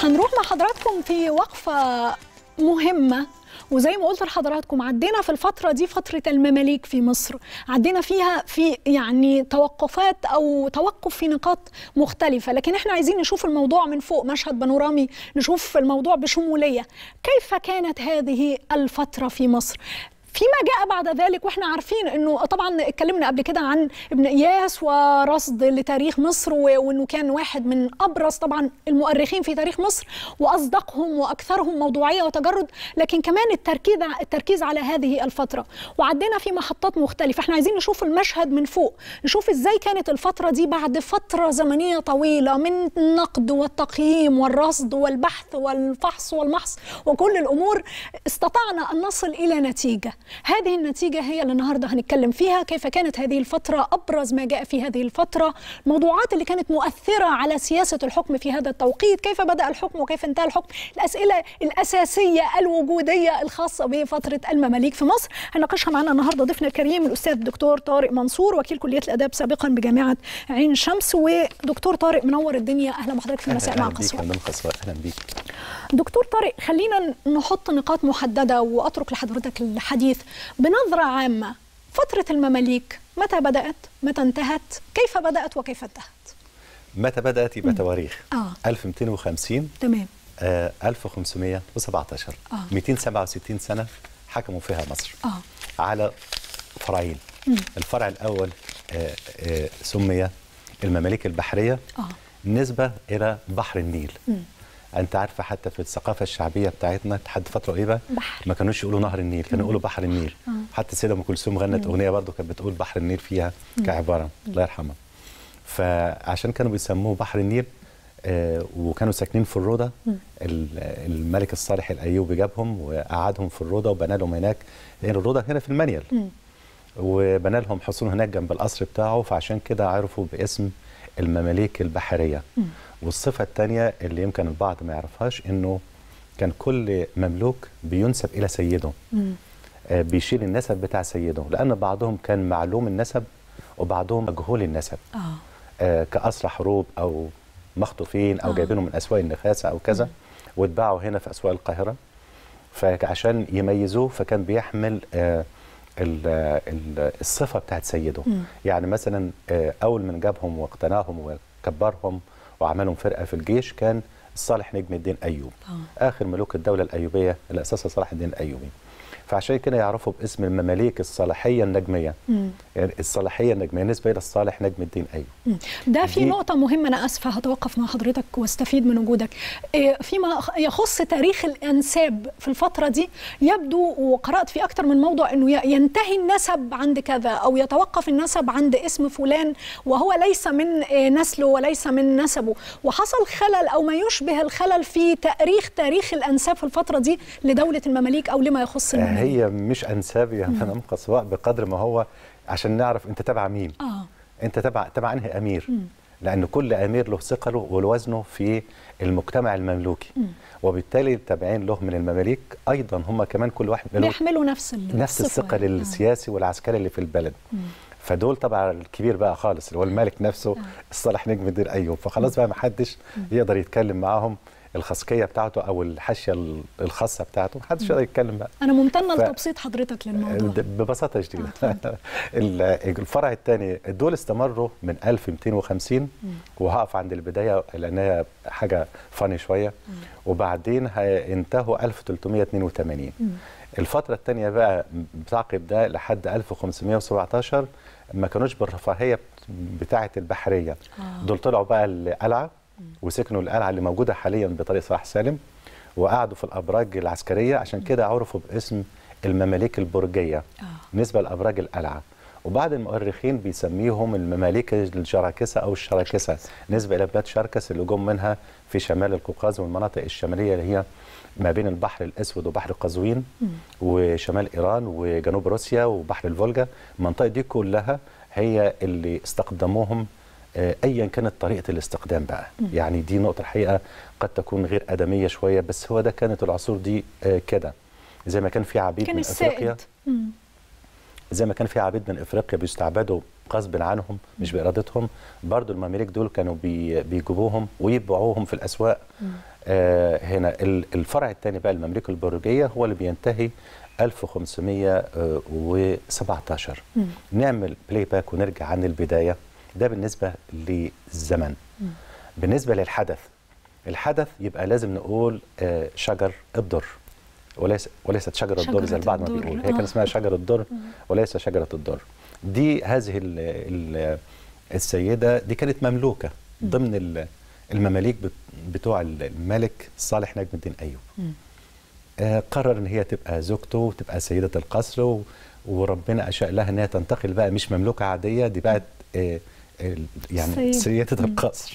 هنروح مع حضراتكم في وقفة مهمة وزي ما قلت لحضراتكم عدينا في الفترة دي فترة المماليك في مصر عدينا فيها في يعني توقفات أو توقف في نقاط مختلفة لكن احنا عايزين نشوف الموضوع من فوق مشهد بانورامي نشوف الموضوع بشمولية كيف كانت هذه الفترة في مصر فيما جاء بعد ذلك واحنا عارفين انه طبعا اتكلمنا قبل كده عن ابن اياس ورصد لتاريخ مصر وانه كان واحد من ابرز طبعا المؤرخين في تاريخ مصر واصدقهم واكثرهم موضوعيه وتجرد لكن كمان التركيز التركيز على هذه الفتره وعدينا في محطات مختلفه احنا عايزين نشوف المشهد من فوق نشوف ازاي كانت الفتره دي بعد فتره زمنيه طويله من النقد والتقييم والرصد والبحث والفحص والمحص وكل الامور استطعنا ان نصل الى نتيجه هذه النتيجة هي اللي النهاردة هنتكلم فيها كيف كانت هذه الفترة أبرز ما جاء في هذه الفترة الموضوعات اللي كانت مؤثرة على سياسة الحكم في هذا التوقيت كيف بدأ الحكم وكيف انتهى الحكم الأسئلة الأساسية الوجودية الخاصة بفترة المماليك في مصر هنناقشها معنا النهاردة ضيفنا الكريم الأستاذ الدكتور طارق منصور وكيل كلية الآداب سابقا بجامعة عين شمس ودكتور طارق منور الدنيا أهلا بحضرتك في مساء مع قصوى أهلا بيك دكتور طارق خلينا نحط نقاط محددة وأترك لحضرتك الحديث بنظرة عامة فترة المماليك متى بدأت؟ متى انتهت؟ كيف بدأت وكيف انتهت؟ متى بدأت يبقى تواريخ آه. 1250 تمام آه 1517 آه. 267 سنة حكموا فيها مصر آه. على فرعين الفرع الأول آه آه سمي المماليك البحرية آه. نسبة إلى بحر النيل انت عارفه حتى في الثقافه الشعبيه بتاعتنا لحد فتره قريبه بحر. ما كانوش يقولوا نهر النيل كانوا يقولوا بحر النيل آه. حتى السيده ام كلثوم غنت اغنيه برضو كانت بتقول بحر النيل فيها كعباره الله يرحمها فعشان كانوا بيسموه بحر النيل آه وكانوا ساكنين في الروضه ال- الملك الصالح الايوبي جابهم وقعدهم في الروضه وبنى لهم هناك لان الروضه هنا في المنيل وبنى لهم حصون هناك جنب القصر بتاعه فعشان كده عرفوا باسم المماليك البحريه والصفه الثانيه اللي يمكن البعض ما يعرفهاش انه كان كل مملوك بينسب الى سيده آه، بيشيل النسب بتاع سيده لان بعضهم كان معلوم النسب وبعضهم مجهول النسب آه. آه، كأسرى حروب أو مخطوفين أو آه. جايبينهم من أسواق النخاسة أو كذا واتباعوا هنا في أسواق القاهرة فعشان يميزوه فكان بيحمل آه، ال- ال- الصفة بتاعت سيده يعني مثلا آه، أول من جابهم واقتناهم وكبرهم وعملهم فرقة في الجيش كان صالح نجم الدين أيوب آه. آخر ملوك الدولة الأيوبية اللي أسسها صلاح الدين الأيوبي فعشان كده يعرفوا باسم المماليك الصلاحية النجمية يعني الصلاحية النجمية نسبة إلى الصالح نجم الدين أيوب مم. ده في دي- نقطة مهمة أنا آسفة هتوقف مع حضرتك واستفيد من وجودك إيه، فيما يخص تاريخ الأنساب في الفترة دي يبدو وقرأت في أكثر من موضوع أنه ي- ينتهي النسب عند كذا أو يتوقف النسب عند اسم فلان وهو ليس من إيه، نسله وليس من نسبه وحصل خلل أو ما يشبه الخلل في تاريخ تاريخ الأنساب في الفترة دي لدولة المماليك أو لما يخص المماليك هي مش انساب يا مدام قصواء بقدر ما هو عشان نعرف انت تبع مين آه. انت تبع تبع انهي امير لان كل امير له ثقله ووزنه في المجتمع المملوكي وبالتالي التابعين له من المماليك ايضا هم كمان كل واحد له بيحملوا نفس ال- نفس الصفة الثقه يعني. آه. للسياسي والعسكري اللي في البلد فدول طبعا الكبير بقى خالص اللي هو الملك نفسه الصالح نجم الدين ايوب فخلاص بقى ما حدش يقدر يتكلم معاهم الخصكيه بتاعته او الحاشيه ال- الخاصه بتاعته ما حدش يقدر يتكلم بقى أنا ممتنة ف- لتبسيط حضرتك للموضوع ببساطه شديده ال- الفرع الثاني دول استمروا من 1250 وهقف عند البدايه لان هي حاجه فاني شويه وبعدين هي- انتهوا 1382 الفتره الثانيه بقى بتعقب ده لحد 1517 ما كانوش بالرفاهيه بتاعه البحريه دول طلعوا بقى القلعه وسكنوا القلعه اللي موجوده حاليا بطريق صلاح سالم وقعدوا في الابراج العسكريه عشان كده عرفوا باسم المماليك البرجيه آه. بالنسبه لابراج القلعه وبعض المؤرخين بيسميهم المماليك الجراكسه او الشراكسه نسبه الى بلاد شركس اللي جم منها في شمال القوقاز والمناطق الشماليه اللي هي ما بين البحر الاسود وبحر قزوين وشمال ايران وجنوب روسيا وبحر الفولجا المنطقه دي كلها هي اللي استخدموهم آه، ايا كانت طريقه الاستخدام بقى يعني دي نقطه الحقيقه قد تكون غير ادميه شويه بس هو ده كانت العصور دي آه، كده زي ما كان في عبيد كان من افريقيا السائد مم. زي ما كان في عبيد من افريقيا بيستعبدوا غصب عنهم مش بارادتهم برضو المماليك دول كانوا بي بيجيبوهم ويبيعوهم في الاسواق آه هنا ال- الفرع الثاني بقى المملكه البرجيه هو اللي بينتهي 1517 نعمل بلاي باك ونرجع عن البدايه ده بالنسبه للزمن بالنسبه للحدث الحدث يبقى لازم نقول آه شجر الدر وليس وليست شجره الدر زي شجرة البعض ما الدر، بيقول هي كان آه. اسمها شجر الدر وليس شجره الدر دي هذه ال ال السيده دي كانت مملوكه ضمن ال- المماليك بت- بتوع الملك صالح نجم الدين ايوب آه قرر ان هي تبقى زوجته وتبقى سيده القصر و وربنا اشاء لها انها تنتقل بقى مش مملوكه عاديه دي بقت آه ال- يعني سيدة. سيده القصر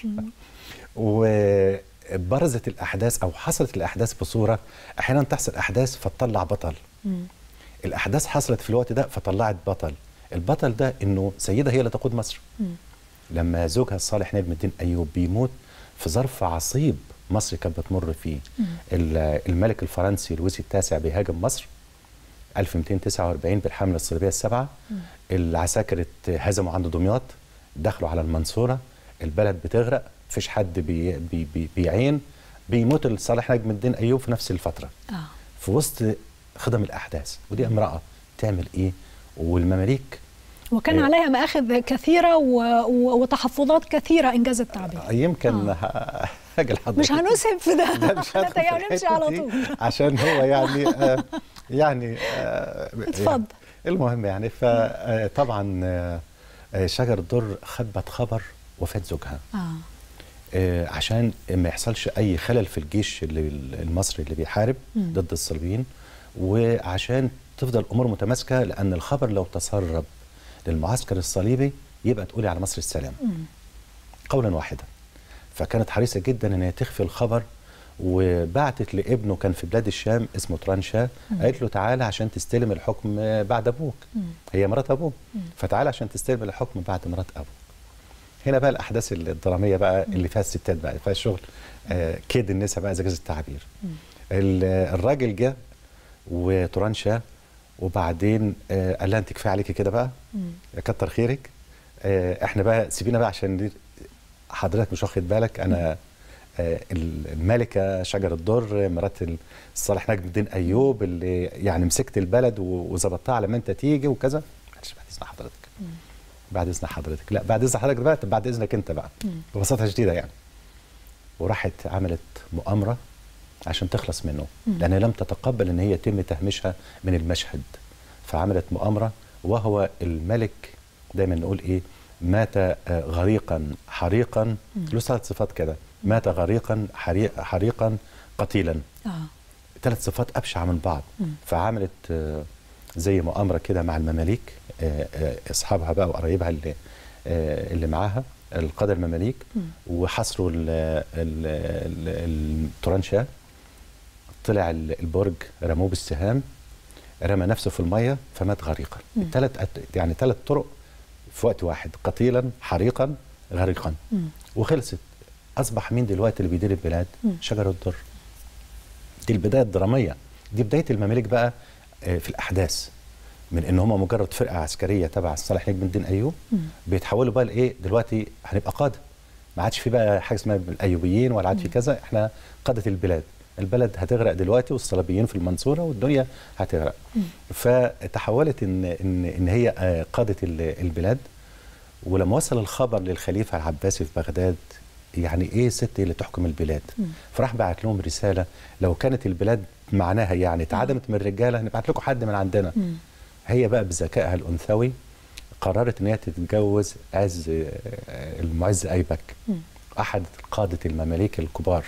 وبرزت الاحداث او حصلت الاحداث بصوره احيانا تحصل احداث فتطلع بطل الاحداث حصلت في الوقت ده فطلعت بطل البطل ده انه سيده هي اللي تقود مصر لما زوجها صالح نجم الدين ايوب بيموت في ظرف عصيب مصر كانت بتمر فيه ال- الملك الفرنسي لويس التاسع بيهاجم مصر 1249 بالحمله الصليبيه السبعه العساكر هزموا عند دمياط دخلوا على المنصوره البلد بتغرق مفيش حد بي بي بي بيعين بيموت صالح نجم الدين ايوب في نفس الفتره اه في وسط خدم الاحداث ودي امراه تعمل ايه والمماليك وكان إيه. عليها مآخذ كثيرة و... و... وتحفظات كثيرة إنجاز التعبير يمكن ه- هاجي لحضرتك مش هنسهب في ده لا مش هدخل في يعني نمشي الحتة على دي طول عشان هو يعني آه يعني آه اتفضل. يعني المهم يعني فطبعا شجر الدر خبت خبر وفاة زوجها اه آه، عشان ما يحصلش اي خلل في الجيش اللي المصري اللي بيحارب مم. ضد الصليبيين وعشان تفضل الامور متماسكه لان الخبر لو تسرب للمعسكر الصليبي يبقى تقولي على مصر السلام مم. قولا واحدا فكانت حريصه جدا ان هي تخفي الخبر وبعتت لابنه كان في بلاد الشام اسمه ترانشا قالت له تعالى عشان تستلم الحكم بعد ابوك مم. هي مرات ابوه مم. فتعالى عشان تستلم الحكم بعد مرات ابوك هنا بقى الاحداث الدراميه بقى اللي فيها الستات بقى فيها الشغل آه كيد النساء بقى زي التعبير ال- الراجل جه وترانشا وبعدين آه قال لها انت كفايه عليكي كده بقى مم. كتر خيرك آه احنا بقى سيبينا بقى عشان دي- حضرتك مش واخد بالك انا آه الملكه شجر الدر مرات صالح نجم الدين ايوب اللي يعني مسكت البلد و- وظبطتها على ما انت تيجي وكذا معلش بعد اذن حضرتك بعد اذن حضرتك لا بعد اذن حضرتك بقى طب بعد اذنك انت بقى مم. ببساطه شديده يعني وراحت عملت مؤامره عشان تخلص منه مم. لان لم تتقبل ان هي يتم تهميشها من المشهد فعملت مؤامره وهو الملك دايما نقول ايه مات آه، غريقا حريقا له ثلاث صفات كده مات غريقا حريق حريقا قتيلا اه ثلاث صفات ابشع من بعض مم. فعملت آه، زي مؤامره كده مع المماليك آه، آه، اصحابها بقى وقرايبها اللي آه، اللي معاها القاده المماليك مم. وحصروا ال- ال- ال- الترانشا طلع ال- البرج رموه بالسهام رمى نفسه في الميه فمات غريقا مم. الثلاث يعني ثلاث طرق في وقت واحد قتيلا حريقا غريقا مم. وخلصت اصبح مين دلوقتي اللي بيدير البلاد مم. شجر الدر دي البدايه الدراميه دي بدايه المماليك بقى آه، في الاحداث من ان هم مجرد فرقه عسكريه تبع صالح نجم الدين ايوب مم. بيتحولوا بقى لايه دلوقتي هنبقى قاده ما عادش في بقى حاجه اسمها الايوبيين ولا عاد في كذا احنا قاده البلاد البلد هتغرق دلوقتي والصليبيين في المنصوره والدنيا هتغرق فتحولت ان ان ان هي آه، قاده ال- البلاد ولما وصل الخبر للخليفه العباسي في بغداد يعني ايه ست اللي تحكم البلاد مم. فراح بعت لهم رساله لو كانت البلاد معناها يعني اتعدمت من الرجاله نبعت لكم حد من عندنا مم. هي بقى بذكائها الانثوي قررت ان هي تتجوز عز آه، المعز ايبك مم. احد قاده المماليك الكبار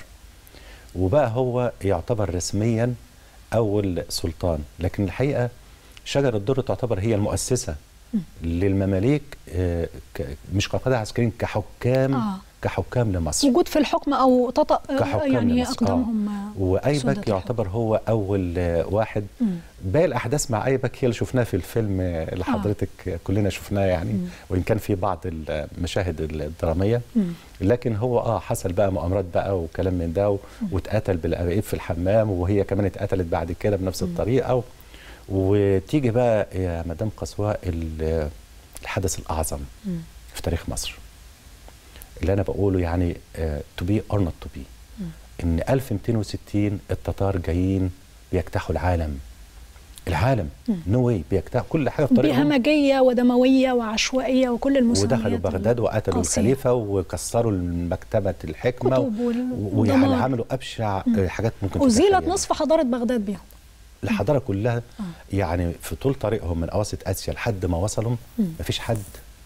وبقى هو يعتبر رسميا اول سلطان لكن الحقيقه شجر الدر تعتبر هي المؤسسه للمماليك آه، ك- مش كقاده عسكريين كحكام آه. كحكام لمصر وجود في الحكم او تطأ كحكام يعني لمصر. اقدامهم آه. سدة وايبك الحكم. يعتبر هو اول آه، واحد مم. باقي الاحداث مع ايبك هي اللي شفناها في الفيلم آه، اللي حضرتك كلنا شفناه يعني مم. وان كان في بعض المشاهد الدراميه مم. لكن هو اه حصل بقى مؤامرات بقى وكلام من ده و- واتقتل بالابائب في الحمام وهي كمان اتقتلت بعد كده بنفس الطريقه و... وتيجي بقى يا مدام قصواء ال- الحدث الاعظم مم. في تاريخ مصر اللي انا بقوله يعني تو بي اور نوت تو بي ان 1260 التتار جايين بيجتاحوا العالم العالم نو واي بيجتاحوا كل حاجه في طريقهم بهمجيه ودمويه وعشوائيه وكل المسميات ودخلوا بغداد وقتلوا قاسية. الخليفه وكسروا مكتبه الحكمه كتب وال- ويعني ودمار. عملوا ابشع حاجات ممكن أزيلت تتخيلها. نصف حضارة بغداد بيهم الحضاره كلها يعني في طول طريقهم من اواسط اسيا لحد ما وصلوا مفيش حد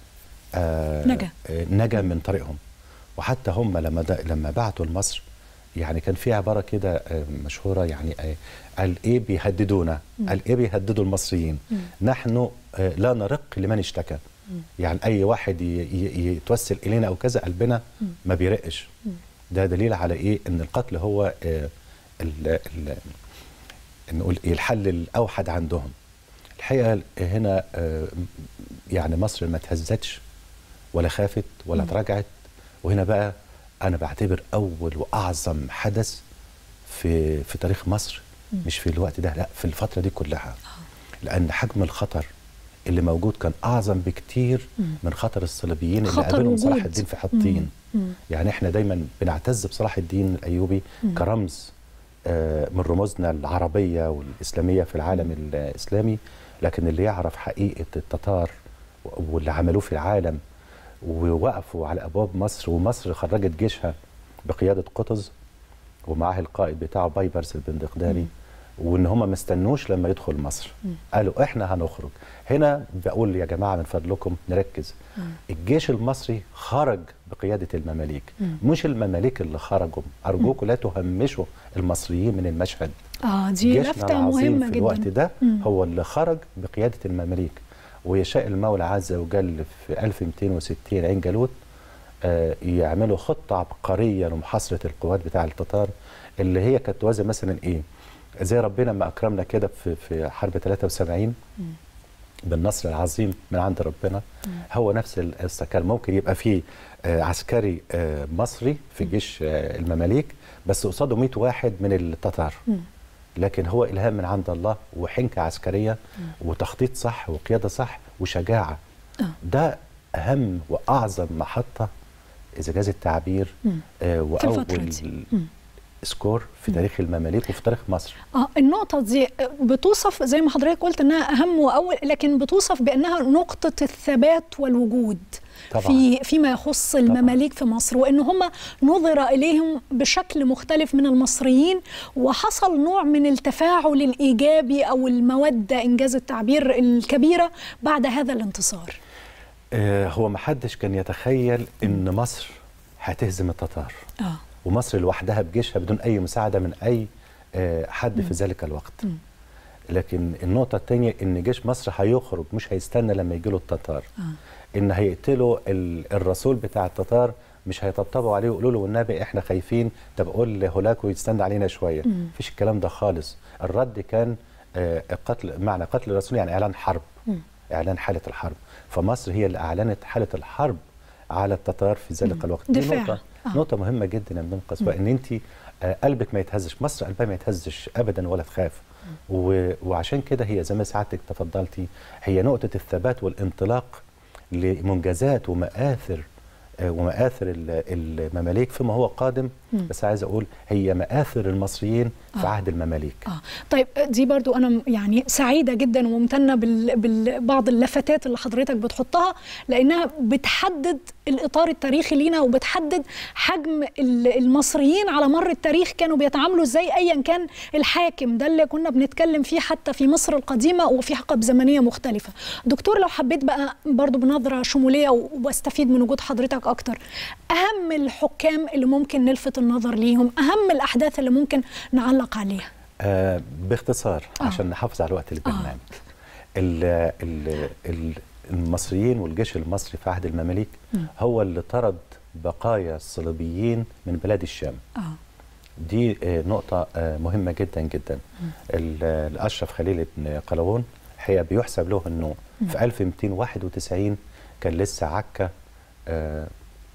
آه نجا. آه نجا من طريقهم وحتى هم لما دا لما بعتوا لمصر يعني كان في عباره كده آه مشهوره يعني آه قال ايه بيهددونا قال ايه بيهددوا المصريين نحن آه لا نرق لمن اشتكى يعني اي واحد ي- ي- يتوسل الينا او كذا قلبنا ما بيرقش ده دليل على ايه ان القتل هو آه ال ال نقول ايه الحل الاوحد عندهم الحقيقه هنا آه، يعني مصر ما تهزتش ولا خافت ولا تراجعت وهنا بقى انا بعتبر اول واعظم حدث في في تاريخ مصر مش في الوقت ده لا في الفتره دي كلها لان حجم الخطر اللي موجود كان اعظم بكتير من خطر الصليبيين اللي خطر قابلهم صلاح وجود. الدين في حطين مم. يعني احنا دايما بنعتز بصلاح الدين الايوبي كرمز آه، من رموزنا العربيه والاسلاميه في العالم الاسلامي لكن اللي يعرف حقيقه التتار واللي عملوه في العالم ووقفوا على ابواب مصر ومصر خرجت جيشها بقياده قطز ومعاه القائد بتاعه بايبرس البندقداري وان هم ما استنوش لما يدخل مصر قالوا احنا هنخرج هنا بقول يا جماعه من فضلكم نركز الجيش المصري خرج بقياده المماليك مش المماليك اللي خرجوا ارجوكم لا تهمشوا المصريين من المشهد اه دي جيشنا لفتة العظيم مهمة في الوقت جدا ده هو اللي خرج بقياده المماليك ويشاء المولى عز وجل في 1260 عين جالوت آه، يعملوا خطه عبقريه لمحاصره القوات بتاع التتار اللي هي كانت توازي مثلا ايه زي ربنا ما اكرمنا كده في في حرب 73 بالنصر العظيم من عند ربنا هو نفس القصه كان ممكن يبقى فيه آه، عسكري آه، مصري في جيش آه، المماليك بس قصاده 100 واحد من التتار لكن هو الهام من عند الله وحنكه عسكريه وتخطيط صح وقياده صح وشجاعه آه. ده اهم واعظم محطه اذا جاز التعبير آه الفترة واول دي. سكور في تاريخ المماليك وفي تاريخ مصر اه النقطة دي بتوصف زي ما حضرتك قلت انها اهم واول لكن بتوصف بانها نقطة الثبات والوجود طبعاً. في فيما يخص المماليك في مصر وان هم نظر اليهم بشكل مختلف من المصريين وحصل نوع من التفاعل الايجابي او المودة انجاز التعبير الكبيرة بعد هذا الانتصار. آه هو ما حدش كان يتخيل ان مصر هتهزم التتار اه ومصر لوحدها بجيشها بدون اي مساعده من اي آه، حد في ذلك الوقت لكن النقطه الثانيه ان جيش مصر هيخرج مش هيستنى لما يجي له التتار ان هيقتلوا ال- الرسول بتاع التتار مش هيطبطبوا عليه ويقولوا له والنبي احنا خايفين طب قول لهولاكو يستنى علينا شويه مفيش الكلام ده خالص الرد كان آه، قتل معنى قتل الرسول يعني اعلان حرب اعلان حاله الحرب فمصر هي اللي اعلنت حاله الحرب على التتار في ذلك الوقت دي دفاع. نقطه آه. نقطه مهمه جدا يا منقذ وان انت آه، قلبك ما يتهزش مصر قلبها ما يتهزش ابدا ولا تخاف و... وعشان كده هي زي ما سعادتك تفضلتي هي نقطه الثبات والانطلاق لمنجزات ومآثر آه، ومآثر ال- المماليك فيما هو قادم بس عايز اقول هي مآثر المصريين في عهد المماليك اه طيب دي برضو انا م- يعني سعيده جدا وممتنه بال- ببعض اللفتات اللي حضرتك بتحطها لانها بتحدد الاطار التاريخي لينا وبتحدد حجم ال- المصريين على مر التاريخ كانوا بيتعاملوا ازاي ايا كان الحاكم ده اللي كنا بنتكلم فيه حتى في مصر القديمه وفي حقب زمنيه مختلفه دكتور لو حبيت بقى برضو بنظره شموليه و- واستفيد من وجود حضرتك اكتر اهم الحكام اللي ممكن نلفت النظر ليهم اهم الاحداث اللي ممكن نعلق عليها آه باختصار آه. عشان نحافظ على وقت البرنامج ال ال ال المصريين والجيش المصري في عهد المماليك هو اللي طرد بقايا الصليبيين من بلاد الشام اه دي آه، نقطة آه، مهمة جدا جدا ال- الأشرف خليل بن قلاوون هي بيحسب له أنه في 1291 كان لسه عكا آه،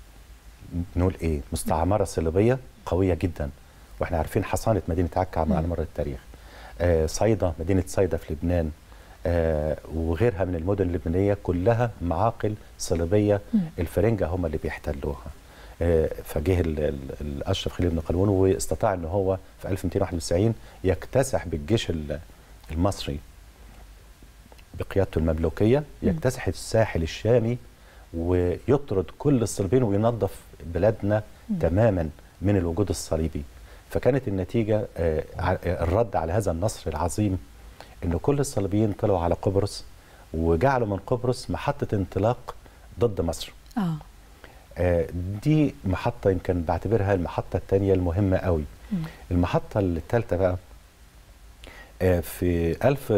نقول إيه مستعمرة صليبية قوية جدا وإحنا عارفين حصانة مدينة عكا على مر التاريخ آه، صيدا مدينة صيدا في لبنان آه، وغيرها من المدن اللبنانية كلها معاقل صليبية الفرنجة هم اللي بيحتلوها آه، فجه ال- ال- الاشرف خليل بن قلوون واستطاع ان هو في 1291 يكتسح بالجيش ال- المصري بقيادته المملوكيه يكتسح الساحل الشامي ويطرد كل الصليبيين وينظف بلادنا تماما من الوجود الصليبي فكانت النتيجه آه، ع- الرد على هذا النصر العظيم ان كل الصليبيين طلعوا على قبرص وجعلوا من قبرص محطه انطلاق ضد مصر اه آه، دي محطة يمكن بعتبرها المحطة الثانية المهمة قوي المحطة الثالثة بقى آه، في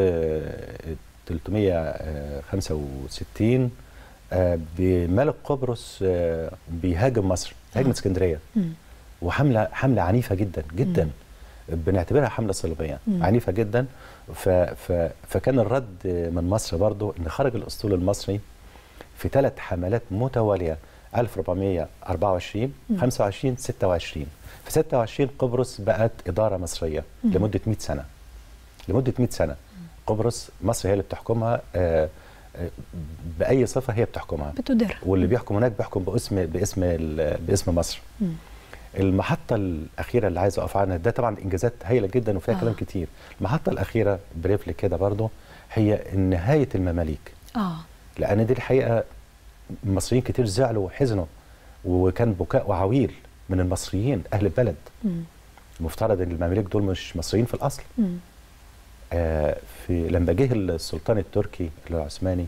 1365 آه، بملك قبرص آه، بيهاجم مصر هاجم اسكندرية مم. وحملة حملة عنيفة جدا جدا بنعتبرها حملة صليبية مم. عنيفة جدا ف ف فكان الرد من مصر برضو ان خرج الاسطول المصري في ثلاث حملات متوالية 1424 25 26 في 26 قبرص بقت إدارة مصرية لمدة 100 سنة لمدة 100 سنة قبرص مصر هي اللي بتحكمها آه، آه، بأي صفة هي بتحكمها بتدر واللي بيحكم هناك بيحكم باسم باسم ال- باسم مصر مم. المحطة الأخيرة اللي عايز أقف عنها ده طبعا إنجازات هايلة جدا وفيها آه. كلام كتير المحطة الأخيرة بريفلي كده برضو هي نهاية المماليك اه لأن دي الحقيقة مصريين كتير زعلوا وحزنوا وكان بكاء وعويل من المصريين أهل البلد مم. المفترض ان المماليك دول مش مصريين في الاصل مم. آه في لما جه السلطان التركي العثماني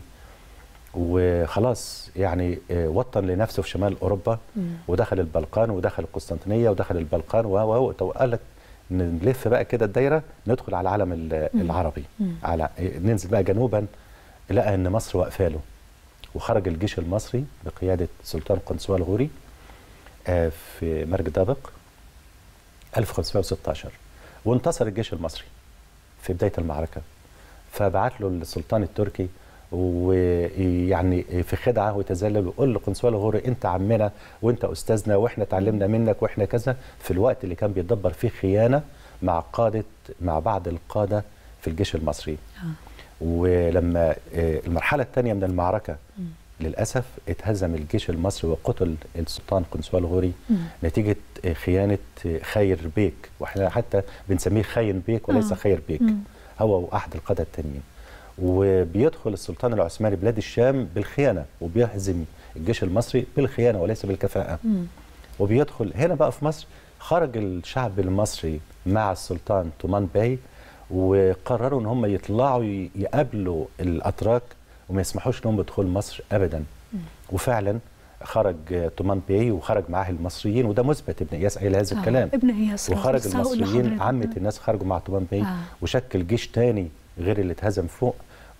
وخلاص يعني آه وطن لنفسه في شمال اوروبا مم. ودخل البلقان ودخل القسطنطينيه ودخل البلقان و و وقال لك نلف بقى كده الدايره ندخل على العالم ال- مم. العربي مم. على ننزل بقى جنوبا لقى ان مصر واقفه له وخرج الجيش المصري بقياده سلطان قنصوة الغوري آه في مرج دابق 1516 وانتصر الجيش المصري في بدايه المعركه فبعت له السلطان التركي ويعني في خدعه وتذلل ويقول لقنصوة الغوري انت عمنا وانت استاذنا واحنا اتعلمنا منك واحنا كذا في الوقت اللي كان بيدبر فيه خيانه مع قاده مع بعض القاده في الجيش المصري آه. ولما آه، المرحله الثانيه من المعركه للاسف اتهزم الجيش المصري وقتل السلطان قنصوة الغوري مم. نتيجه آه، خيانه آه، خير بيك واحنا حتى بنسميه خاين بيك وليس آه. خير بيك مم. هو واحد القاده التانيين وبيدخل السلطان العثماني بلاد الشام بالخيانه وبيهزم الجيش المصري بالخيانه وليس بالكفاءه مم. وبيدخل هنا بقى في مصر خرج الشعب المصري مع السلطان تومان باي وقرروا ان هم يطلعوا ي- يقابلوا الاتراك وما يسمحوش لهم بدخول مصر ابدا وفعلا خرج آه، تومان باي وخرج معاه المصريين وده مثبت ابن اياس قايل هذا آه. الكلام ابن اياس وخرج بس هقول المصريين لحضرتك. عامة الناس خرجوا مع تومان باي آه. وشكل جيش تاني غير اللي اتهزم فوق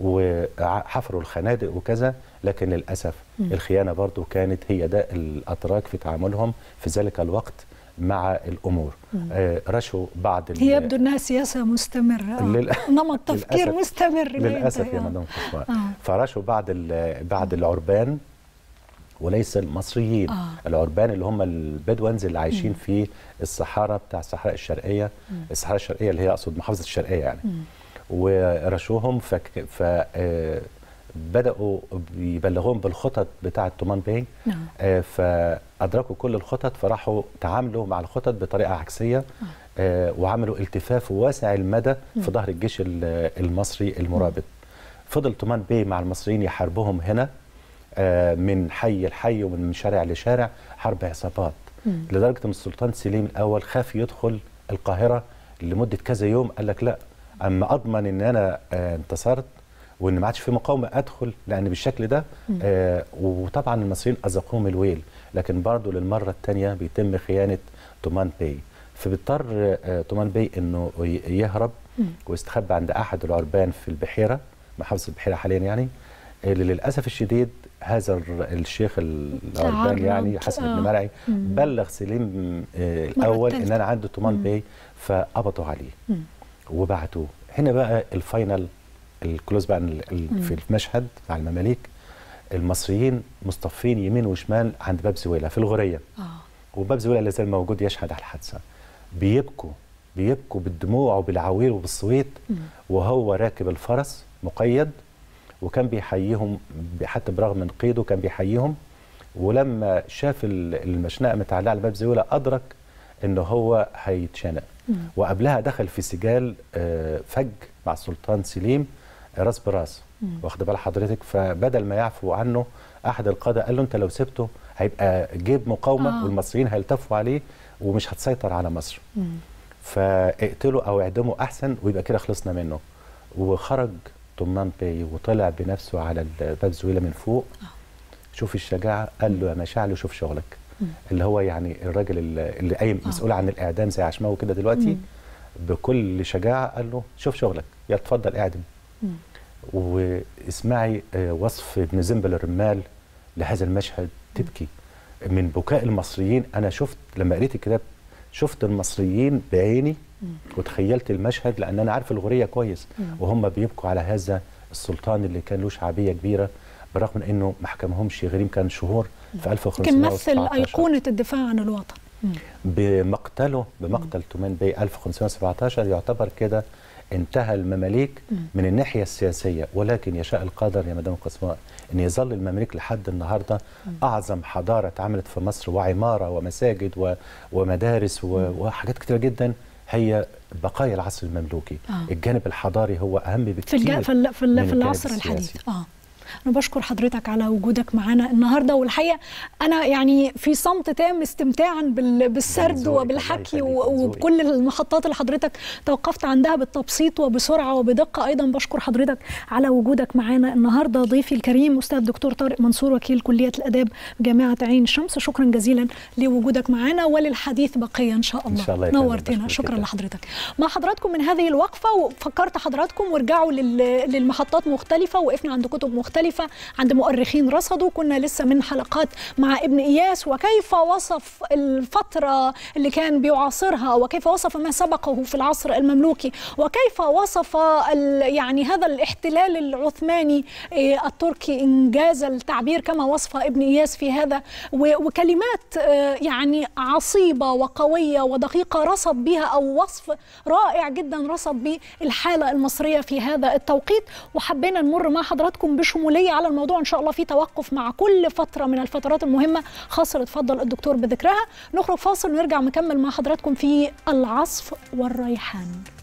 وحفروا الخنادق وكذا لكن للأسف مم. الخيانة برضو كانت هي ده الأتراك في تعاملهم في ذلك الوقت مع الأمور مم. آه رشوا بعض ال- هي يبدو انها سياسه مستمره آه. لل- نمط تفكير للأسف. مستمر لا للأسف ينتهي. يا آه. مدام خصوان آه. فرشوا بعض ال- بعض العربان وليس المصريين آه. العربان اللي هم البدوانز اللي عايشين في الصحراء بتاع الصحراء الشرقيه الصحراء الشرقيه اللي هي اقصد محافظه الشرقيه يعني مم. ورشوهم فك ف آه، بداوا يبلغوهم بالخطط بتاعه تومان باي نعم آه، فادركوا كل الخطط فراحوا تعاملوا مع الخطط بطريقه عكسيه آه، وعملوا التفاف واسع المدى في ظهر الجيش ال- المصري المرابط فضل تومان بي مع المصريين يحاربوهم هنا آه، من حي لحي ومن شارع لشارع حرب عصابات مم. لدرجه ان السلطان سليم الاول خاف يدخل القاهره لمده كذا يوم قال لك لا اما اضمن ان انا آه، انتصرت وان ما عادش في مقاومه ادخل لان بالشكل ده آه وطبعا المصريين اذاقوهم الويل لكن برضه للمره الثانيه بيتم خيانه تومان باي فبيضطر آه تومان باي انه ي- يهرب مم. ويستخبى عند احد العربان في البحيره محافظه البحيره حاليا يعني اللي للاسف الشديد هذا الر- الشيخ العربان تعرض، يعني حسن آه. بن مرعي مم. بلغ سليم آه الاول ان التالتة. انا عندي تومان مم. باي فقبضوا عليه مم. وبعتوه هنا بقى الفاينل الكلوز بقى ال- ال- في المشهد مع المماليك المصريين مصطفين يمين وشمال عند باب زويله في الغوريه اه وباب زويله لا زال موجود يشهد على الحادثه بيبكوا بيبكوا بالدموع وبالعويل وبالصويت مم. وهو راكب الفرس مقيد وكان بيحييهم ب- حتى برغم من قيده كان بيحييهم ولما شاف ال- المشنقه متعلقه على باب زويله ادرك ان هو هيتشنق وقبلها دخل في سجال آه، فج مع السلطان سليم آه، راس براس واخد بال حضرتك فبدل ما يعفو عنه احد القاده قال له انت لو سبته هيبقى جيب مقاومه آه. والمصريين هيلتفوا عليه ومش هتسيطر على مصر فاقتله او اعدمه احسن ويبقى كده خلصنا منه وخرج طمان بي وطلع بنفسه على باب زويله من فوق شوف الشجاعه قال له يا مشاعل شوف شغلك اللي هو يعني الراجل اللي اللي قايم مسؤول عن الاعدام زي عشماوي كده دلوقتي بكل شجاعه قال له شوف شغلك يلا اتفضل اعدم واسمعي آه، وصف ابن زنبل الرمال لهذا المشهد تبكي من بكاء المصريين انا شفت لما قريت الكتاب شفت المصريين بعيني وتخيلت المشهد لان انا عارف الغوريه كويس وهم بيبكوا على هذا السلطان اللي كان له شعبيه كبيره برغم من انه ما حكمهمش غريم كان شهور في 1517 كان مثل ايقونه الدفاع عن الوطن بمقتله بمقتل تومان بي 1517 يعتبر كده انتهى المماليك من الناحيه السياسيه ولكن يشاء القدر يا مدام قسماء ان يظل المماليك لحد النهارده اعظم حضاره اتعملت في مصر وعماره ومساجد و- ومدارس و- وحاجات كتيره جدا هي بقايا العصر المملوكي آه. الجانب الحضاري هو اهم في بكتير الج... في, ال... في, ال... من في الجانب العصر الحديث السياسي. اه انا بشكر حضرتك على وجودك معنا النهارده والحقيقه انا يعني في صمت تام استمتاعا بال... بالسرد ذوقك، الله وبالحكي يخليك، و... ذوقك. وبكل المحطات اللي حضرتك توقفت عندها بالتبسيط وبسرعه وبدقه ايضا بشكر حضرتك على وجودك معنا النهارده ضيفي الكريم استاذ دكتور طارق منصور وكيل كليه الاداب جامعه عين الشمس شكرا جزيلا لوجودك معنا وللحديث بقيه ان شاء الله إن شاء الله يا فندم، نورتنا بشكرك شكرا جداً. لحضرتك مع حضراتكم من هذه الوقفه وفكرت حضراتكم وارجعوا لل... للمحطات مختلفه وقفنا عند كتب مختلفه عند مؤرخين رصدوا كنا لسه من حلقات مع ابن اياس وكيف وصف الفتره اللي كان بيعاصرها وكيف وصف ما سبقه في العصر المملوكي وكيف وصف ال... يعني هذا الاحتلال العثماني إيه، التركي انجاز التعبير كما وصف ابن اياس في هذا و... وكلمات آه، يعني عصيبه وقويه ودقيقه رصد بها او وصف رائع جدا رصد به الحاله المصريه في هذا التوقيت وحبينا نمر مع حضراتكم بشموليه على الموضوع ان شاء الله في توقف مع كل فتره من الفترات المهمه خاصه اتفضل الدكتور بذكرها نخرج فاصل ونرجع نكمل مع حضراتكم في العصف والريحان